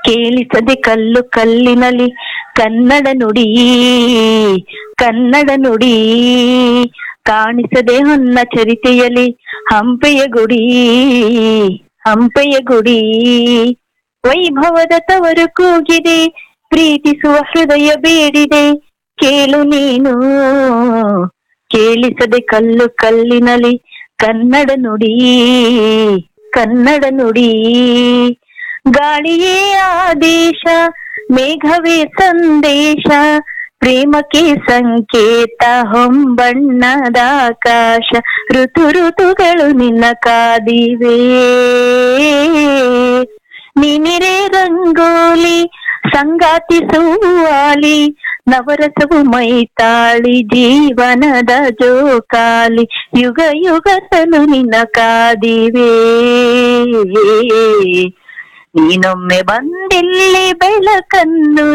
ಕೇಳಿಸದೆ ಕಲ್ಲು ಕಲ್ಲಿನಲ್ಲಿ ಕನ್ನಡ ನುಡಿ ಕನ್ನಡ ನುಡಿ ಕಾಣಿಸದೆ ಹೊನ್ನ ಚರಿತೆಯಲ್ಲಿ ಹಂಪೆಯ ಗುಡಿ ಹಂಪೆಯ ಗುಡಿ ವೈಭವದ ತವರು ಕೂಗಿದೆ ಪ್ರೀತಿಸುವ ಹೃದಯ ಬೇಡಿದೆ ಕೇಳು ನೀನು ಕೇಳಿಸದೆ ಕಲ್ಲು ಕಲ್ಲಿನಲ್ಲಿ ಕನ್ನಡ ನುಡಿ ಕನ್ನಡ ನುಡಿ ಗಾಳಿಯೇ ಆದೇಶ ಮೇಘವೇ ಸಂದೇಶ ಪ್ರೇಮಕ್ಕೆ ಸಂಕೇತ ಹೊಂಬಣ್ಣದ ಆಕಾಶ ಋತು ಋತುಗಳು ನಿನ್ನ ಕಾದಿವೆ ನಿನಿರೆ ರಂಗೋಲಿ ಸಂಗಾತಿ ಸುವಾಲಿ ನವರಸವು ಮೈತಾಳಿ ಜೀವನದ ಜೋಕಾಲಿ ಯುಗ ಯುಗಸಲು ನಿನ್ನ ಕಾದಿವೆ ನೀನೊಮ್ಮೆ ಬಂದಿಲ್ಲಿ ಬೆಳಕನ್ನು